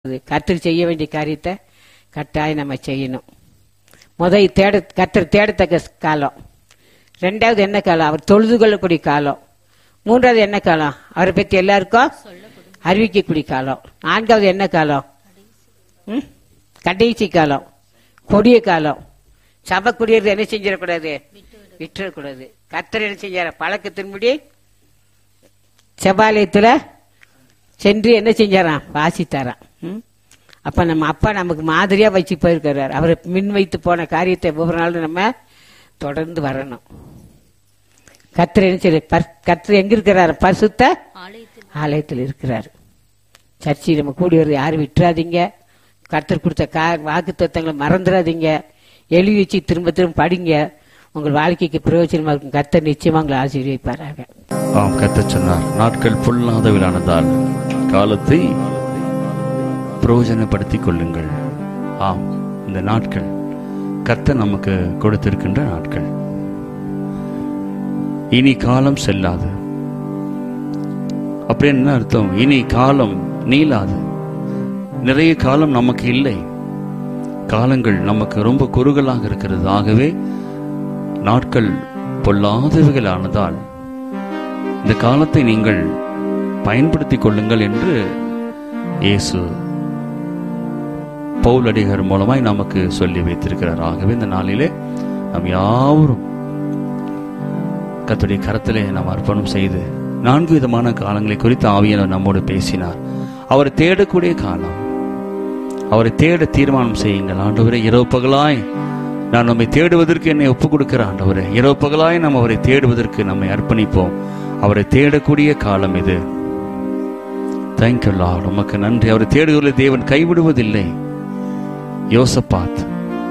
கர்த்தர் செய்ய வேண்டிய காரியத்தை கட்டாயம் நம்ம செய்யணும் முதல் தேட கர்த்தர் தேடத்தக்க காலம் ரெண்டாவது என்ன காலம் அவர் தொழுது கொள்ளக்கூடிய காலம் மூன்றாவது என்ன காலம் அவரை பற்றி எல்லாருக்கும் அறிவிக்கக்கூடிய காலம் நான்காவது என்ன காலம் ம்? கடைசி காலம் கொடிய காலம் சபை குடியேறது என்ன செஞ்சிடக்கூடாது விட்டுறக்கூடாது கர்த்தர் என்ன செஞ்சார பழக்கத்தின்படி செபாலயத்துல சென்று என்ன செஞ்சாராம் வாசித்தாராம் ம்? அப்ப நம்ம அப்பா நமக்கு மாதிரியா வச்சு போயிருக்கிறார் அவர் மின் வைத்து போன காரியத்தை ஒவ்வொரு நாளும் நம்ம தொடர்ந்து வரணும் கத்திர என்ன செய்ய கத்திர எங்க இருக்கிறார் பரிசுத்த ஆலயத்தில் ஆலயத்தில் இருக்கிறார் சர்ச்சை நம்ம கூடி வருது யாரும் விட்டுறாதீங்க கர்த்தர் கொடுத்த கா வாக்கு தத்துவங்களை மறந்துடாதீங்க எழுதி வச்சு திரும்ப திரும்ப படிங்க உங்கள் வாழ்க்கைக்கு பிரயோஜனமா இருக்கும் கர்த்தர் நிச்சயமா உங்களை ஆசீர்வதிப்பாராக ஆம் கத்தச் சொன்னார் நாட்கள் பொல்லாதவிலானதால் காலத்தை பிரயோஜனப்படுத்திக் கொள்ளுங்கள் ஆம் இந்த நாட்கள் கர்த்தர் நமக்கு கொடுத்திருக்கின்ற நாட்கள் இனி காலம் செல்லாது அப்படி என்ன அர்த்தம் இனி காலம் நீளாது நிறைய காலம் நமக்கு இல்லை காலங்கள் நமக்கு ரொம்ப குறுகலாக இருக்கிறது ஆகவே நாட்கள் பொல்லாதவைகளானதால் இந்த காலத்தை நீங்கள் பயன்படுத்திக் கொள்ளுங்கள் என்று இயேசு பவுலடிகர் மூலமாய் நமக்கு சொல்லி வைத்திருக்கிறார் ஆகவே இந்த நாளிலே நாம் யாவரும் கர்த்தருடைய கரத்திலே நாம் அர்ப்பணம் செய்து நான்கு விதமான காலங்களை குறித்து ஆவியானவர் நம்மோடு பேசினார் அவரை தேடக்கூடிய காலம் அவரை தேட தீர்மானம் செய்யுங்கள் ஆண்டவரே இரவு பகலாய் நான் நம்மை தேடுவதற்கு என்னை ஒப்புக் கொடுக்கிற ஆண்டவரே இரவு பகலாய் நாம் அவரை தேடுவதற்கு நம்மை அர்ப்பணிப்போம் அவரை தேடக்கூடிய காலம் இது தேங்க்யூ லார்ட் உமக்கு நன்றி அவரை தேடுகிற தேவன் கைவிடுவதில்லை யோசப்பாத்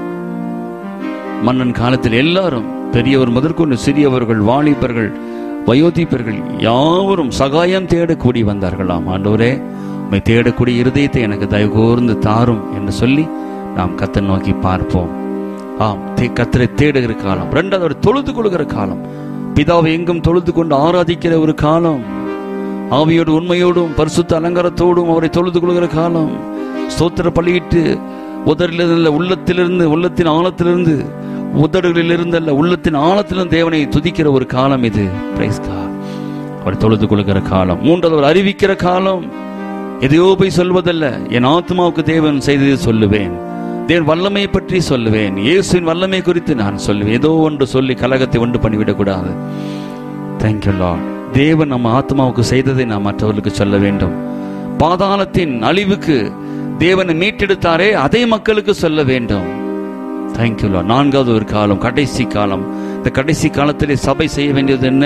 மன்னன் காலத்தில் எல்லாரும் பெரியவர் முதற்கொண்டு சிறியவர்கள் வாலிபர்கள் வயோதிபர்கள் யாவரும் சகாயம் தேட கூடி வந்தார்களாம் ஆண்டவரே உம்மை தேடக்கூடிய இருதயத்தை எனக்கு தயவு கூர்ந்து தாரும் என்று சொல்லி நாம் கத்தை நோக்கி பார்ப்போம் ஆம் தே- கத்தரை தேடுகிற காலம் ரெண்டாவது அவர் தொழுது கொள்கிற காலம் பிதாவை எங்கும் தொழுது கொண்டு ஆராதிக்கிற ஒரு காலம் ஆவியோடு உண்மையோடும் பரிசுத்த அலங்காரத்தோடும் அவரை தொழுது கொள்கிற காலம் ஸ்தோத்திர பலியிட்டு உதரிலிருந்து உள்ளத்திலிருந்து உள்ளத்தின் ஆழத்திலிருந்து உதடுகளிலிருந்து அல்ல உள்ளத்தின் ஆழத்திலிருந்து தேவனை துதிக்கிற ஒரு காலம் இது Praise God. அவர் தொழுது கொள்கிற காலம் மூன்றாவது அவர் அறிவிக்கிற காலம் எதையோ போய் சொல்வதல்ல என் ஆத்மாவுக்கு தேவன் செய்ததை சொல்லுவேன் தேவன் வல்லமை பற்றி சொல்லுவேன் இயேசுவின் வல்லமை குறித்து நான் சொல்லுவேன் ஏதோ ஒன்று சொல்லி கலகத்தை உண்டு பண்ணிவிடக் கூடாது தேங்க்யூ லார்ட் தேவன் நம்ம ஆத்மாவுக்கு செய்ததை நாம் மற்றவர்களுக்கு சொல்ல வேண்டும் பாதாளத்தின் அழிவுக்கு தேவனை மீட்டெடுத்தாரே அதை மக்களுக்கு சொல்ல வேண்டும் தேங்க்யூ லார்ட் நான்காவது ஒரு காலம் கடைசி காலம் இந்த கடைசி காலத்திலே சபை செய்ய வேண்டியது என்ன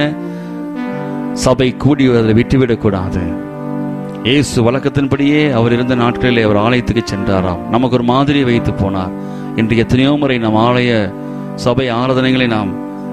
சபை கூடி அதை விட்டுவிடக் கூடாது இயேசு வழக்கத்தின்படியே அவர் இருந்த நாட்களிலே அவர் ஆலயத்துக்கு சென்றாராம் நமக்கு ஒரு மாதிரி வைத்து போனார் இன்று எத்தனையோ முறை நம் ஆலய சபை ஆராதனைகளை நாம்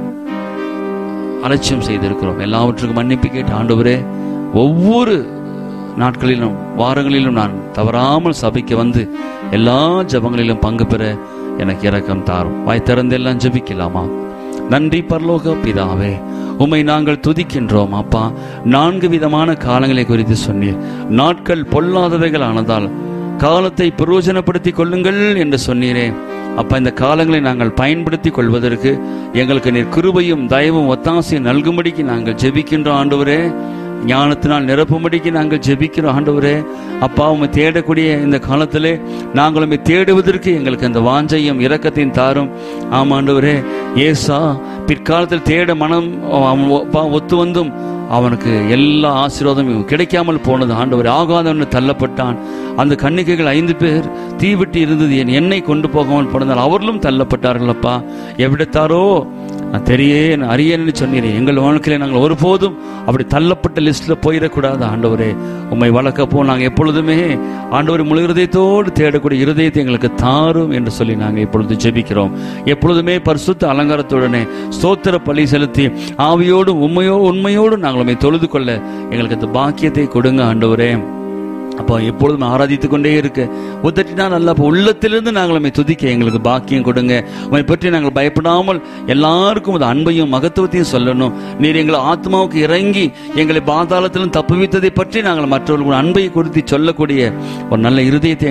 அலட்சியம் செய்திருக்கிறோம் எல்லாவற்றுக்கும் மன்னிப்பு கேட்டு ஆண்டவரே ஒவ்வொரு நாட்களிலும் வாரங்களிலும் நான் தவறாமல் சபைக்கு வந்து எல்லா ஜெபங்களிலும் பங்கு பெற எனக்கு இரக்கம் தாரும் வாய் திறந்து எல்லாம் ஜெபிக்கலாமா நன்றி பரலோக பிதாவே உம்மை நாங்கள் துதிக்கின்றோம் அப்பா நான்கு விதமான காலங்களை குறித்து சொன்னீர் நாட்கள் பொல்லாதவைகள் ஆனதால் காலத்தை பிரயோஜனப்படுத்திக் கொள்ளுங்கள் என்று சொன்னீரே அப்ப இந்த காலங்களை நாங்கள் பயன்படுத்திக் கொள்வதற்கு எங்களுக்கு நீர் கிருபையும் தயவும் ஒத்தாசையும் நல்கும்படிக்கு நாங்கள் ஜெபிக்கின்றோம் ஆண்டவரே ஞானத்தினால் நிரப்பும்படிக்கு நாங்கள் ஜெபிக்கிறோம் ஆண்டவரே அப்பா உம்மை தேடக்கூடிய இந்த காலத்திலே நாங்கள் உம்மை தேடுவதற்கு எங்களுக்கு அந்த வாஞ்சையும் இரக்கத்தையும் தாரும் ஆமா ஆண்டவரே ஏசா பிற்காலத்தில் தேட மனம் அவன் அப்பா ஒத்து வந்தும் அவனுக்கு எல்லா ஆசீர்வாதமும் கிடைக்காமல் போனது ஆண்டவர் ஆகாதவன் தள்ளப்பட்டான் அந்த கன்னிகைகள் ஐந்து பேர் தீவிட்டு இருந்தது என் எண்ணெய் கொண்டு போகாமல் போனதால் அவர்களும் தள்ளப்பட்டார்கள் அப்பா எவ்விடத்தாரோ நான் தெரியேன் அறியேன்னு சொன்னீரே எங்கள் வாழ்க்கையில நாங்கள் ஒருபோதும் அப்படி தள்ளப்பட்ட லிஸ்ட்ல போயிடக்கூடாது ஆண்டவரே உம்மை வளர்க்க போ நாங்கள் எப்பொழுதுமே ஆண்டவர் முழு இருதயத்தோடு தேடக்கூடிய இருதயத்தை எங்களுக்கு தாரும் என்று சொல்லி நாங்கள் இப்பொழுது ஜெபிக்கிறோம் எப்பொழுதுமே பரிசுத்த அலங்காரத்துடனே ஸ்தோத்திர பலி செலுத்தி ஆவியோடும் உண்மையோ உண்மையோடு நாங்கள் உம்மை தொழுது கொள்ள எங்களுக்கு அந்த பாக்கியத்தை கொடுங்க ஆண்டவரே அப்போ எப்பொழுதும் ஆராதித்துக் கொண்டே இருக்க உதட்டினா நல்லா அப்போ உள்ளத்திலிருந்து நாங்கள் உண்மை துதிக்க எங்களுக்கு பாக்கியம் கொடுங்க உண்மை பற்றி நாங்கள் பயப்படாமல் எல்லாருக்கும் அது அன்பையும் மகத்துவத்தையும் சொல்லணும் நீர் எங்களை ஆத்மாவுக்கு இறங்கி எங்களை பாதாளத்திலும் தப்புவித்ததை பற்றி நாங்கள் மற்றவர்களுக்கு அன்பை கொடுத்து சொல்லக்கூடிய ஒரு நல்ல இருதயத்தை